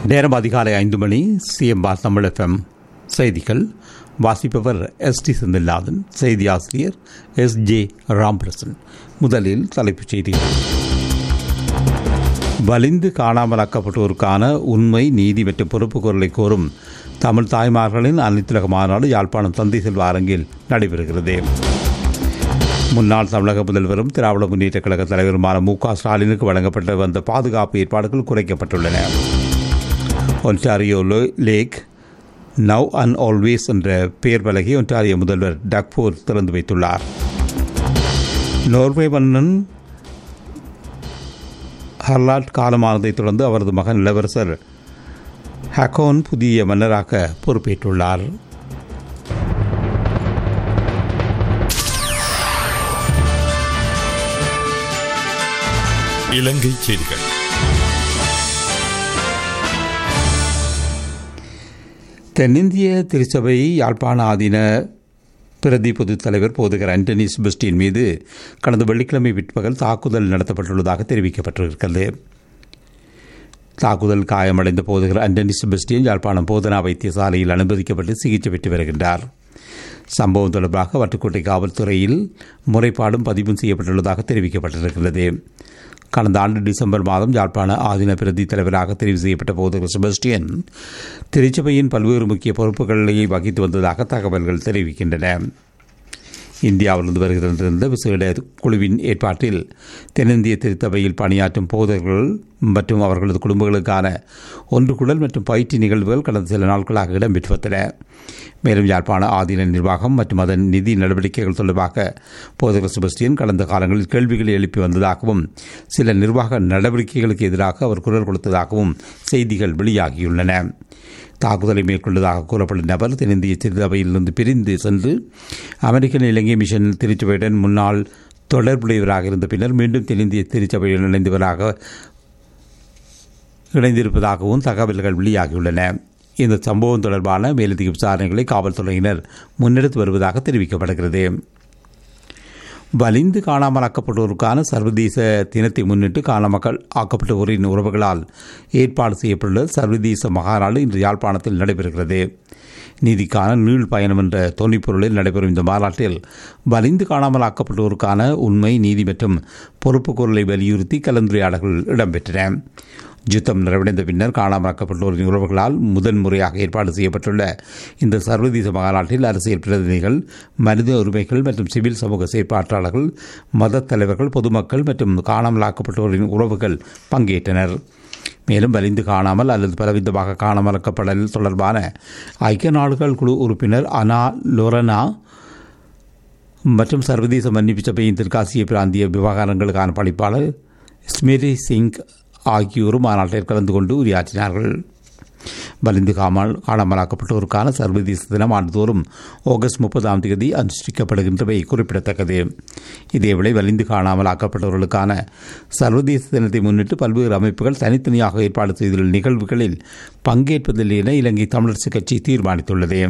நேரம் அதிகாலை ஐந்து மணி சிஎம்ஆர் தமிழ் எஃப்எம் செய்திகள் வாசிப்பவர் எஸ் டி செந்தில்நாதன் செய்தி ஆசிரியர் எஸ் ஜே ராம்பிரசன் முதலில் தலைப்புச் செய்திகள் வலிந்து காணாமலாக்கப்பட்டோருக்கான உண்மை நீதி மற்றும் பொறுப்பு குரலை கோரும் தமிழ் தாய்மார்களின் அனைத்துலக மாநாடு யாழ்ப்பாணம் தந்தை செல்வ அரங்கில் நடைபெறுகிறது முன்னாள் தமிழக முதல்வரும் திராவிட முன்னேற்ற கழக தலைவருமான மு க ஸ்டாலினுக்கு வழங்கப்பட்ட வந்த பாதுகாப்பு ஏற்பாடுகள் குறைக்கப்பட்டுள்ளன Ontario lake now and always என்ற பெயர் பலகை ஒன்டாரியோ முதல்வர் டக்போர் திறந்து வைத்துள்ளார் நோர்வே மன்னன் ஹர்லாட் காலமானதைத் தொடர்ந்து அவரது மகன் இளவரசர் ஹக்கோன் புதிய மன்னராக பொறுப்பேற்றுள்ளார் இலங்கை செய்திகள் தென்னிந்திய திருச்சபை யாழ்ப்பாண ஆதீன பிரதி பொதுத் தலைவர் போதகர் ஆண்டனி செபஸ்டின் மீது கடந்த வெள்ளிக்கிழமை பிற்பகல் தாக்குதல் நடத்தப்பட்டுள்ளதாக தெரிவிக்கப்பட்டிருக்கிறது தாக்குதல் காயமடைந்த போதகர் ஆண்டனி செபஸ்டியன் யாழ்ப்பாணம் போதனா வைத்தியசாலையில் அனுமதிக்கப்பட்டு சிகிச்சை பெற்று வருகின்றார் சம்பவம் தொடர்பாக வட்டுக்கோட்டை காவல்துறையில் முறைப்பாடும் பதிவும் செய்யப்பட்டுள்ளதாக தெரிவிக்கப்பட்டிருக்கிறது கடந்த ஆண்டு டிசம்பர் மாதம் யாழ்ப்பாண ஆதீன பிரதி தலைவராக தெரிவு செய்யப்பட்ட போது செபஸ்டியன் திருச்சபையின் பல்வேறு முக்கிய பொறுப்புகளை வகித்து வந்ததாக தகவல்கள் தெரிவிக்கின்றன இந்தியாவிலிருந்து வருகின்ற விசேட குழுவின் ஏற்பாட்டில் தென்னிந்திய திருத்தபையில் பணியாற்றும் போதகர்கள் மற்றும் அவர்களது குடும்பங்களுக்கான ஒன்று குடல் மற்றும் பயிற்சி நிகழ்வுகள் கடந்த சில நாட்களாக இடம்பெற்று வந்தன மேலும் யாழ்ப்பாண ஆதீன நிர்வாகம் மற்றும் அதன் நிதி நடவடிக்கைகள் தொடர்பாக போதகர் செபஸ்டியன் கடந்த காலங்களில் கேள்விகளை எழுப்பி வந்ததாகவும் சில நிர்வாக நடவடிக்கைகளுக்கு எதிராக அவர் குரல் கொடுத்ததாகவும் செய்திகள் வெளியாகியுள்ளன தாக்குதலை மேற்கொண்டதாக கூறப்படும் நபர் தென்னிந்திய திருத்தபையிலிருந்து பிரிந்து சென்று அமெரிக்கன் இலங்கை மிஷன் திருச்சபையுடன் முன்னாள் தொடர்புடையவராக இருந்த பின்னர் மீண்டும் தென்னிந்திய திருச்சபையுடன் இணைந்தவராக இணைந்திருப்பதாகவும் தகவல்கள் வெளியாகியுள்ளன இந்த சம்பவம் தொடர்பான மேலதிக விசாரணைகளை காவல்துறையினர் முன்னெடுத்து வருவதாக தெரிவிக்கப்படுகிறது வலிந்து காணாமலாக்கப்பட்டோருக்கான சர்வதேச தினத்தை முன்னிட்டு காணாமல் ஆக்கப்பட்டோரின் உறவுகளால் ஏற்பாடு செய்யப்பட்டுள்ள சர்வதேச மகாநாடு இன்று யாழ்ப்பாணத்தில் நடைபெறுகிறது நீதிக்கான நீள் பயணம் என்ற தொனிப்பொருளில் நடைபெறும் இந்த மாநாட்டில் வலிந்து காணாமல் ஆக்கப்பட்டோருக்கான உண்மை நீதி மற்றும் பொறுப்பு குரலை வலியுறுத்தி கலந்துரையாடல்கள் இடம்பெற்றன யுத்தம் நிறைவடைந்த பின்னர் காணாமலாக்கப்பட்டோரின் உறவுகளால் முதன்முறையாக ஏற்பாடு செய்யப்பட்டுள்ள இந்த சர்வதேச மாநாட்டில் அரசியல் பிரதிநிதிகள் மனித உரிமைகள் மற்றும் சிவில் சமூக செயற்பாட்டாளர்கள் மத தலைவர்கள் பொதுமக்கள் மற்றும் காணாமலாக்கப்பட்டோரின் உறவுகள் பங்கேற்றனர் மேலும் வலிந்து காணாமல் அல்லது பலவிதமாக காணாமலாக்கப்படல் தொடர்பான ஐக்கிய நாடுகள் குழு உறுப்பினர் அனா லொரனா மற்றும் சர்வதேச மன்னிப்பு சபையின் தெற்காசிய பிராந்திய விவகாரங்களுக்கான பணிப்பாளர் ஸ்மிரி சிங் ஆகியோரும் மாநாட்டில் கலந்து கொண்டு உரையாற்றினார்கள் வலிந்து காமல் காணாமலாக்கப்பட்டோருக்கான சர்வதேச தினம் ஆண்டுதோறும் ஆகஸ்ட் முப்பதாம் தேதி அனுஷ்டிக்கப்படுகின்றவை குறிப்பிடத்தக்கது இதேவேளை வலிந்து காணாமல் ஆக்கப்பட்டவர்களுக்கான சர்வதேச தினத்தை முன்னிட்டு பல்வேறு அமைப்புகள் தனித்தனியாக ஏற்பாடு செய்துள்ள நிகழ்வுகளில் பங்கேற்பதில்லை என இலங்கை தமிழரசுக் கட்சி தீர்மானித்துள்ளது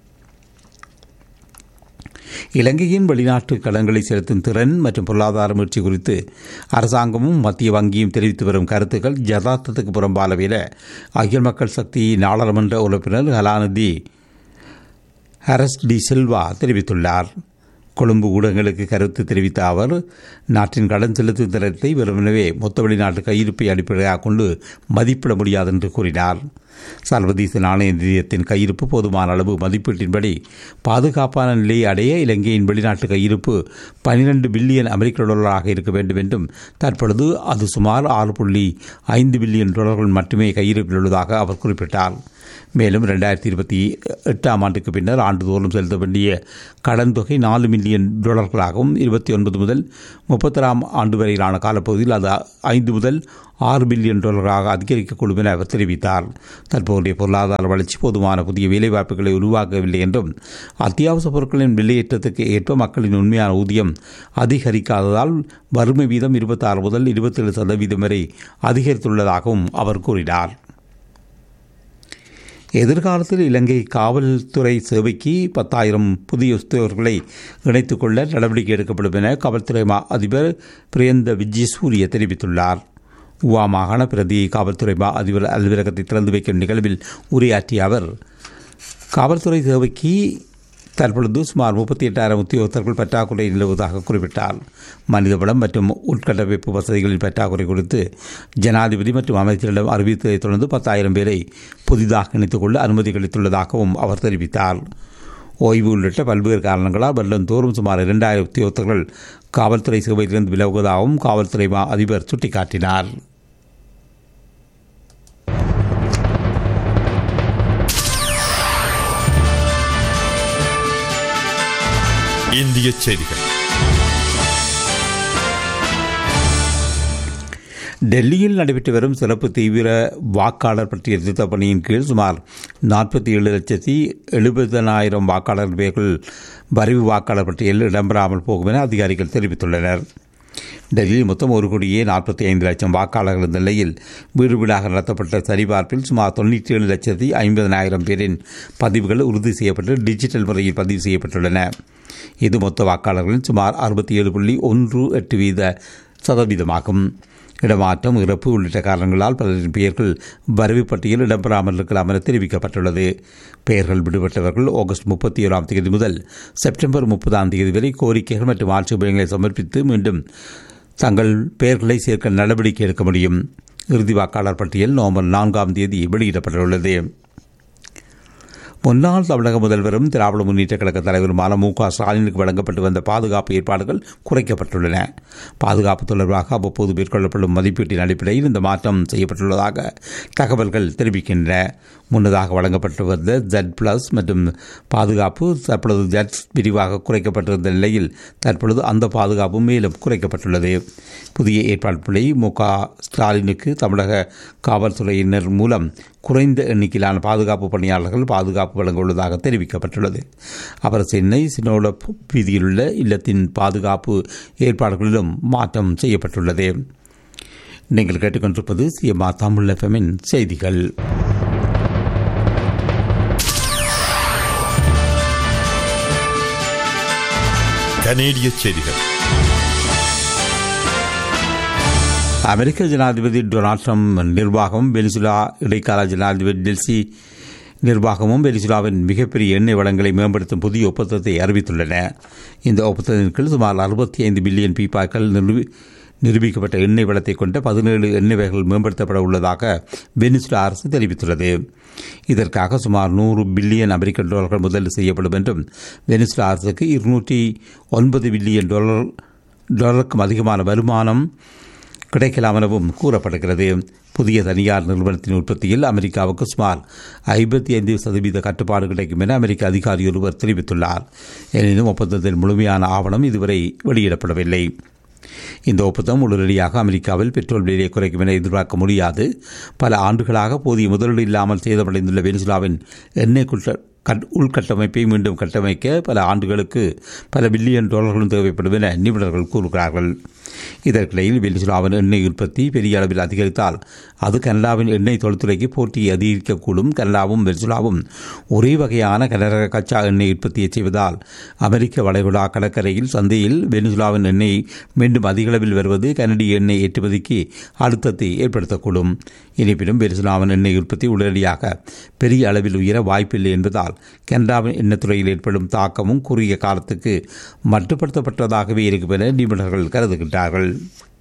இலங்கையின் வெளிநாட்டு கடன்களை செலுத்தும் திறன் மற்றும் பொருளாதார முயற்சி குறித்து அரசாங்கமும் மத்திய வங்கியும் தெரிவித்து வரும் கருத்துக்கள் யதார்த்தத்துக்கு புறம்பாலவில அகில மக்கள் சக்தி நாடாளுமன்ற உறுப்பினர் கலாநிதி ஹரஸ் டி சில்வா தெரிவித்துள்ளார் கொழும்பு ஊடகங்களுக்கு கருத்து தெரிவித்த அவர் நாட்டின் கடன் செலுத்தும் திறத்தை வெறுமனவே மொத்த வெளிநாட்டு கையிருப்பை அடிப்படையாக கொண்டு மதிப்பிட முடியாது என்று கூறினார் சர்வதேச நாணய நிதியத்தின் கையிருப்பு போதுமான அளவு மதிப்பீட்டின்படி பாதுகாப்பான நிலையை அடைய இலங்கையின் வெளிநாட்டு கையிருப்பு பனிரெண்டு பில்லியன் அமெரிக்க டாலராக இருக்க வேண்டும் என்றும் தற்பொழுது அது சுமார் ஆறு புள்ளி ஐந்து பில்லியன் டாலர்கள் மட்டுமே கையிருப்பில் உள்ளதாக அவர் குறிப்பிட்டார் மேலும் ரெண்டாயிரத்தி இருபத்தி எட்டாம் ஆண்டுக்கு பின்னர் ஆண்டுதோறும் செலுத்த வேண்டிய கடன் தொகை நாலு மில்லியன் டாலர்களாகவும் இருபத்தி ஒன்பது முதல் முப்பத்தொராம் ஆண்டு வரையிலான காலப்பகுதியில் அது ஐந்து முதல் ஆறு பில்லியன் டாலராக அதிகரிக்கக்கூடும் என அவர் தெரிவித்தார் தற்போதைய பொருளாதார வளர்ச்சி போதுமான புதிய வேலைவாய்ப்புகளை உருவாக்கவில்லை என்றும் அத்தியாவசிய பொருட்களின் விலையேற்றத்துக்கு ஏற்ப மக்களின் உண்மையான ஊதியம் அதிகரிக்காததால் வறுமை வீதம் இருபத்தாறு முதல் இருபத்தேழு சதவீதம் வரை அதிகரித்துள்ளதாகவும் அவர் கூறினார் எதிர்காலத்தில் இலங்கை காவல்துறை சேவைக்கு பத்தாயிரம் புதிய உத்தியோகர்களை இணைத்துக் கொள்ள நடவடிக்கை எடுக்கப்படும் என காவல்துறை மா அதிபர் பிரியந்த விஜயசூரிய தெரிவித்துள்ளார் உவா மாகாண பிரதி காவல்துறை மா அதிபர் அலுவலகத்தை திறந்து வைக்கும் நிகழ்வில் உரையாற்றிய அவர் காவல்துறை சேவைக்கு தற்பொழுது சுமார் முப்பத்தி எட்டாயிரம் உத்தியோகத்தர்கள் பற்றாக்குறை நிலவுவதாக குறிப்பிட்டார் மனிதவளம் மற்றும் உட்கட்டமைப்பு வசதிகளின் பற்றாக்குறை குறித்து ஜனாதிபதி மற்றும் அமைச்சரிடம் அறிவித்ததைத் தொடர்ந்து பத்தாயிரம் பேரை புதிதாக இணைத்துக் கொள்ள அனுமதி அளித்துள்ளதாகவும் அவர் தெரிவித்தார் ஓய்வு உள்ளிட்ட பல்வேறு காரணங்களால் வருடந்தோறும் சுமார் இரண்டாயிரம் உத்தியோகத்தர்கள் காவல்துறை சேவையிலிருந்து விலகுவதாகவும் காவல்துறை மா அதிபர் சுட்டிக்காட்டினார் இந்திய செய்திகள் டெல்லியில் நடைபெற்று வரும் சிறப்பு தீவிர வாக்காளர் பற்றிய திருத்தப் பணியின் கீழ் சுமார் நாற்பத்தி ஏழு லட்சத்தி எழுபதனாயிரம் வாக்காளர் பேர்கள் வரைவு வாக்காளர் பட்டியலில் இடம்பெறாமல் போகும் என அதிகாரிகள் தெரிவித்துள்ளனர் டெல்லியில் மொத்தம் ஒரு கோடியே நாற்பத்தி ஐந்து லட்சம் வாக்காளர்கள் இருந்த நிலையில் வீடு வீடாக நடத்தப்பட்ட சரிபார்ப்பில் சுமார் தொண்ணூற்றி ஏழு லட்சத்தி ஐம்பதனாயிரம் பேரின் பதிவுகள் உறுதி செய்யப்பட்டு டிஜிட்டல் முறையில் பதிவு செய்யப்பட்டுள்ளன இது மொத்த வாக்காளர்களின் சுமார் அறுபத்தி ஏழு புள்ளி ஒன்று எட்டு வீத சதவீதமாகும் இடமாற்றம் இறப்பு உள்ளிட்ட காரணங்களால் பலரின் பெயர்கள் வரைவு பட்டியல் இடம்பெறாமல் இருக்கலாம் என தெரிவிக்கப்பட்டுள்ளது பெயர்கள் விடுபட்டவர்கள் ஆகஸ்ட் முப்பத்தி ஏழாம் தேதி முதல் செப்டம்பர் முப்பதாம் தேதி வரை கோரிக்கைகள் மற்றும் ஆட்சேபனைகளை சமர்ப்பித்து மீண்டும் தங்கள் பெயர்களை சேர்க்க நடவடிக்கை எடுக்க முடியும் இறுதி வாக்காளர் பட்டியல் நவம்பர் நான்காம் தேதி வெளியிடப்பட்டுள்ளது முன்னாள் தமிழக முதல்வரும் திராவிட முன்னேற்ற கழக தலைவருமான மு க ஸ்டாலினுக்கு வழங்கப்பட்டு வந்த பாதுகாப்பு ஏற்பாடுகள் குறைக்கப்பட்டுள்ளன பாதுகாப்பு தொடர்பாக அவ்வப்போது மேற்கொள்ளப்படும் மதிப்பீட்டின் அடிப்படையில் இந்த மாற்றம் செய்யப்பட்டுள்ளதாக தகவல்கள் தெரிவிக்கின்றன முன்னதாக வழங்கப்பட்டு வந்த ஜெட் பிளஸ் மற்றும் பாதுகாப்பு தற்பொழுது ஜெட் பிரிவாக குறைக்கப்பட்டிருந்த நிலையில் தற்பொழுது அந்த பாதுகாப்பு மேலும் குறைக்கப்பட்டுள்ளது புதிய ஏற்பாடுகளை மு க ஸ்டாலினுக்கு தமிழக காவல்துறையினர் மூலம் குறைந்த எண்ணிக்கையிலான பாதுகாப்பு பணியாளர்கள் பாதுகாப்பு வழங்க உள்ளதாக தெரிவிக்கப்பட்டுள்ளது அவர் சென்னை சினோட வீதியிலுள்ள இல்லத்தின் பாதுகாப்பு ஏற்பாடுகளிலும் மாற்றம் செய்யப்பட்டுள்ளது நீங்கள் கேட்டுக்கொண்டிருப்பது சிஎம்ஆ தமிழ் எஃப்எம்மின் செய்திகள் கனேடிய செய்திகள் அமெரிக்க ஜனாதிபதி டொனால்ட் ட்ரம்ப் நிர்வாகம் வெனிசுலா இடைக்கால ஜனாதிபதி டெல்சி நிர்வாகமும் வெனிசுலாவின் மிகப்பெரிய எண்ணெய் வளங்களை மேம்படுத்தும் புதிய ஒப்பந்தத்தை அறிவித்துள்ளன இந்த ஒப்பந்தத்தின் கீழ் சுமார் அறுபத்தி ஐந்து பில்லியன் பீப்பாக்கள் நிரூபி நிரூபிக்கப்பட்ட எண்ணெய் வளத்தை கொண்ட பதினேழு எண்ணெய் வகைகள் மேம்படுத்தப்பட உள்ளதாக வெனிசுலா அரசு தெரிவித்துள்ளது இதற்காக சுமார் நூறு பில்லியன் அமெரிக்க டாலர்கள் முதலீடு செய்யப்படும் என்றும் வெனிசுலா அரசுக்கு இருநூற்றி ஒன்பது பில்லியன் டாலர் டாலருக்கும் அதிகமான வருமானம் கிடைக்கலாம் எனவும் கூறப்படுகிறது புதிய தனியார் நிறுவனத்தின் உற்பத்தியில் அமெரிக்காவுக்கு சுமார் ஐம்பத்தி ஐந்து சதவீத கட்டுப்பாடு கிடைக்கும் என அமெரிக்க அதிகாரி ஒருவர் தெரிவித்துள்ளார் எனினும் ஒப்பந்தத்தின் முழுமையான ஆவணம் இதுவரை வெளியிடப்படவில்லை இந்த ஒப்பந்தம் உடனடியாக அமெரிக்காவில் பெட்ரோல் விலையை குறைக்கும் என எதிர்பார்க்க முடியாது பல ஆண்டுகளாக போதிய முதலீடு இல்லாமல் சேதமடைந்துள்ள வெனிசுலாவின் எண்ணெய் உள்கட்டமைப்பை மீண்டும் கட்டமைக்க பல ஆண்டுகளுக்கு பல பில்லியன் டாலர்களும் தேவைப்படும் என நிபுணர்கள் கூறுகிறார்கள் இதற்கிடையில் வெனிசுலாவின் எண்ணெய் உற்பத்தி பெரிய அளவில் அதிகரித்தால் அது கனடாவின் எண்ணெய் தொழில்துறைக்கு போட்டியை அதிகரிக்கக்கூடும் கனடாவும் வெனிசுலாவும் ஒரே வகையான கனரக கச்சா எண்ணெய் உற்பத்தியை செய்வதால் அமெரிக்க வளைகுடா கடற்கரையில் சந்தையில் வெனிசுலாவின் எண்ணெய் மீண்டும் அதிகளவில் வருவது கனடிய எண்ணெய் ஏற்றுமதிக்கு அழுத்தத்தை ஏற்படுத்தக்கூடும் இருப்பினும் வெனிசுலாவின் எண்ணெய் உற்பத்தி உடனடியாக பெரிய அளவில் உயர வாய்ப்பில்லை என்பதால் கனடாவின் எண்ணத்துறையில் ஏற்படும் தாக்கமும் குறுகிய காலத்துக்கு மட்டுப்படுத்தப்பட்டதாகவே இருக்கும் என நிபுணர்கள் கருதுகின்றார்கள்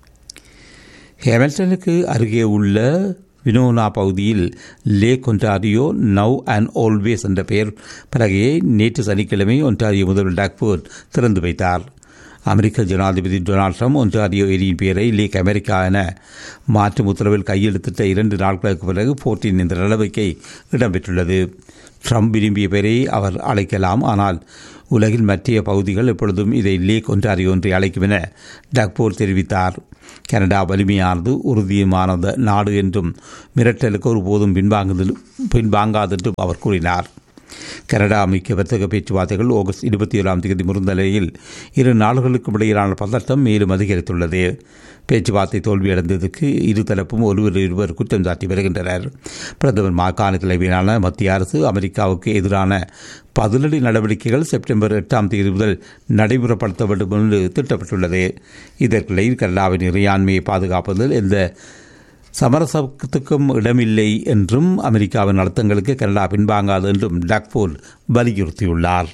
ஹேமில்டனுக்கு அருகே உள்ள வினோனா பகுதியில் lake Ontario now and always என்ற பெயர் பலகையை நேற்று சனிக்கிழமை ஒன்டாரியோ முதல்வர் டாக்போர்ட் திறந்து வைத்தார் அமெரிக்க ஜனாதிபதி டொனால்ட் ட்ரம்ப் ஒன்டாரியோ ஏரியின் பெயரை லேக் அமெரிக்கா என மாற்றும் உத்தரவில் கையெழுத்திட்ட இரண்டு நாட்களுக்கு பிறகு போட்டியின் இந்த நடவடிக்கை இடம்பெற்றுள்ளது ட்ரம்ப் விரும்பிய பெயரை அவர் அழைக்கலாம் ஆனால் உலகின் மற்ற பகுதிகள் எப்பொழுதும் இதை லேக் ஒன்றாரியோ ஒன்றை அழைக்கும் என டக்போர் தெரிவித்தார் கனடா வலிமையானது உறுதியமானது நாடு என்றும் மிரட்டலுக்கு ஒருபோதும் பின்வாங்குதல் பின்வாங்காதென்றும் அவர் கூறினார் கனடா அமெரிக்க வர்த்தக பேச்சுவார்த்தைகள் ஆகஸ்ட் இருபத்தி ஏழாம் தேதி முறிந்த நிலையில் இரு நாடுகளுக்கும் இடையிலான பதட்டம் மேலும் அதிகரித்துள்ளது பேச்சுவார்த்தை தோல்வியடைந்ததற்கு இருதரப்பும் ஒருவர் இருவர் குற்றம் சாட்டி வருகின்றனர் பிரதமர் மாகாண தலைமையிலான மத்திய அரசு அமெரிக்காவுக்கு எதிரான பதிலடி நடவடிக்கைகள் செப்டம்பர் எட்டாம் தேதி முதல் நடைமுறைப்படுத்த வேண்டும் என்று திட்டப்பட்டுள்ளது இதற்கிடையில் கனடாவின் இறையாண்மையை பாதுகாப்பதில் எந்த சமரசத்துக்கும் இடமில்லை என்றும் அமெரிக்காவின் அழுத்தங்களுக்கு கனடா பின்வாங்காது என்றும் டக்ஃபோர்ட் வலியுறுத்தியுள்ளார்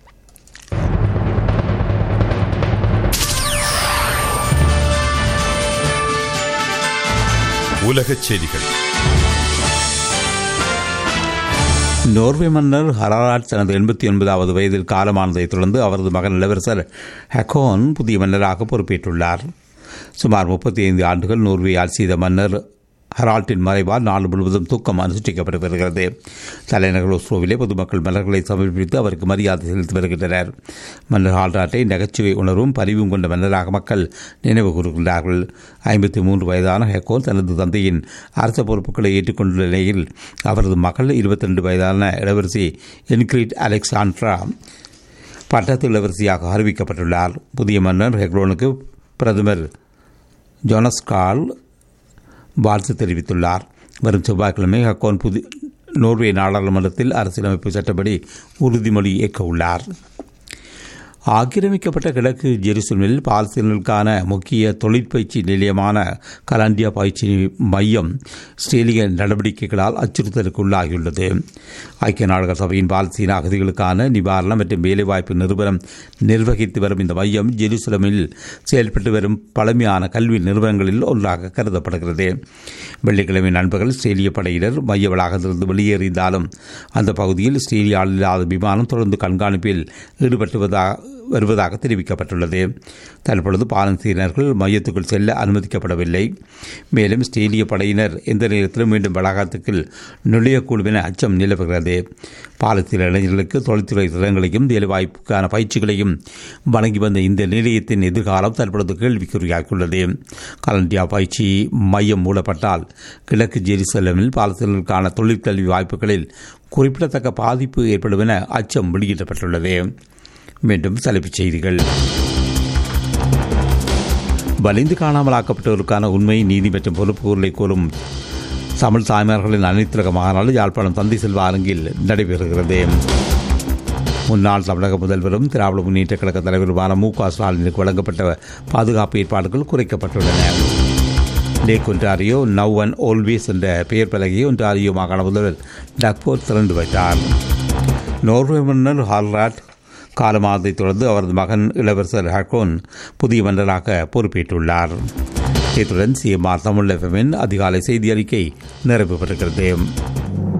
உலகச் செய்திகள் நோர்வே மன்னர் ஹராராட் தனது எண்பத்தி ஒன்பதாவது வயதில் காலமானதைத் தொடர்ந்து அவரது மகன் இளவரசர் ஹெக்கோன் புதிய மன்னராக பொறுப்பேற்றுள்ளார் சுமார் முப்பத்தி ஐந்து ஆண்டுகள் நோர்வே ஆட்சி செய்த மன்னர் ஹரால்ட்டின் மறைவால் நாடு முழுவதும் தூக்கம் அனுஷ்டிக்கப்பட்டு வருகிறது தலைநகர் ஒஸ்லோவிலே பொதுமக்கள் மலர்களை சமர்ப்பித்து அவருக்கு மரியாதை செலுத்தி வருகின்றனர் மன்னர் ஹால்ராட்டை நகைச்சுவை உணர்வும் பரிவும் கொண்ட மன்னராக மக்கள் நினைவு கூறுகின்றார்கள் ஐம்பத்தி மூன்று வயதான ஹெக்கோல் தனது தந்தையின் அரச பொறுப்புகளை ஏற்றுக்கொண்டுள்ள நிலையில் அவரது மகள் இருபத்தி ரெண்டு வயதான இளவரசி என்கிரிட் அலெக்சாண்ட்ரா பட்டத்து இளவரசியாக அறிவிக்கப்பட்டுள்ளார் புதிய மன்னர் ஹெக்ரோனுக்கு பிரதமர் ஜோனஸ் கால் வாழ்த்து தெரிவித்துள்ளார் வரும் செவ்வாய்க்கிழமை ஹக்கோன் புதி நோர்வே நாடாளுமன்றத்தில் அரசியலமைப்பு சட்டப்படி உறுதிமொழி ஏற்க உள்ளார் ஆக்கிரமிக்கப்பட்ட கிழக்கு ஜெருசலேமில் பாலஸ்தீனர்களுக்கான முக்கிய தொழிற்பயிற்சி நிலையமான கலாண்டியா பயிற்சி மையம் இஸ்ரேலிய நடவடிக்கைகளால் அச்சுறுத்தலுக்கு உள்ளாகியுள்ளது ஐக்கிய நாடுகள் சபையின் பாலஸ்தீன அகதிகளுக்கான நிவாரணம் மற்றும் வேலைவாய்ப்பு நிறுவனம் நிர்வகித்து வரும் இந்த மையம் ஜெருசலமில் செயல்பட்டு வரும் பழமையான கல்வி நிறுவனங்களில் ஒன்றாக கருதப்படுகிறது வெள்ளிக்கிழமை நண்பர்கள் இஸ்ரேலிய படையினர் மைய வளாகத்திலிருந்து வெளியேறியிருந்தாலும் அந்த பகுதியில் இஸ்ரேலிய ஆள் இல்லாத விமானம் தொடர்ந்து கண்காணிப்பில் ஈடுபட்டுவதாக வருவதாக தெரிவிக்கப்பட்டுள்ளது தற்பொழுது பாலஸ்தீனர்கள் மையத்துக்குள் செல்ல அனுமதிக்கப்படவில்லை மேலும் ஸ்டேலிய படையினர் எந்த நேரத்திலும் மீண்டும் வளாகத்துக்குள் நுழையக்கூடும் என அச்சம் நிலவுகிறது பாலஸ்தீன இளைஞர்களுக்கு தொழில்துறை திறன்களையும் வேலைவாய்ப்புக்கான பயிற்சிகளையும் வழங்கி வந்த இந்த நிலையத்தின் எதிர்காலம் தற்பொழுது கேள்விக்குறியாகியுள்ளது கலண்டியா பயிற்சி மையம் மூடப்பட்டால் கிழக்கு ஜெருசலமில் பாலஸ்தீனர்களுக்கான தொழிற்கல்வி வாய்ப்புகளில் குறிப்பிடத்தக்க பாதிப்பு ஏற்படும் என அச்சம் வெளியிடப்பட்டுள்ளது மீண்டும் தலைப்புச் செய்திகள் வலிந்து காணாமலாக்கப்பட்டோருக்கான உண்மை நீதி மற்றும் பொறுப்புகளை கோரும் தமிழ் தாய்மார்களின் அனைத்துலக மாநாடு யாழ்ப்பாணம் தந்தை செல்வ அரங்கில் நடைபெறுகிறது முன்னாள் தமிழக முதல்வரும் திராவிட முன்னேற்ற கழக தலைவருமான மு க ஸ்டாலினுக்கு வழங்கப்பட்ட பாதுகாப்பு ஏற்பாடுகள் குறைக்கப்பட்டுள்ளன lake Ontario now and always என்ற பெயர் பலகையை ஒன்றாரியோ மாகாண முதல்வர் டக்போர் திறந்து வைத்தார் நோர்வே மன்னர் ஹால்ராட் காலமானதைத் தொடர்ந்து அவரது மகன் இளவரசர் ஹக்கோன் புதிய மன்னராக பொறுப்பேற்றுள்ளார் இத்துடன் சிஎம்ஆர் தமிழ் எஃப்எம்மின் அதிகாலை செய்தி அறிக்கை நிறைவு பெறுகிறது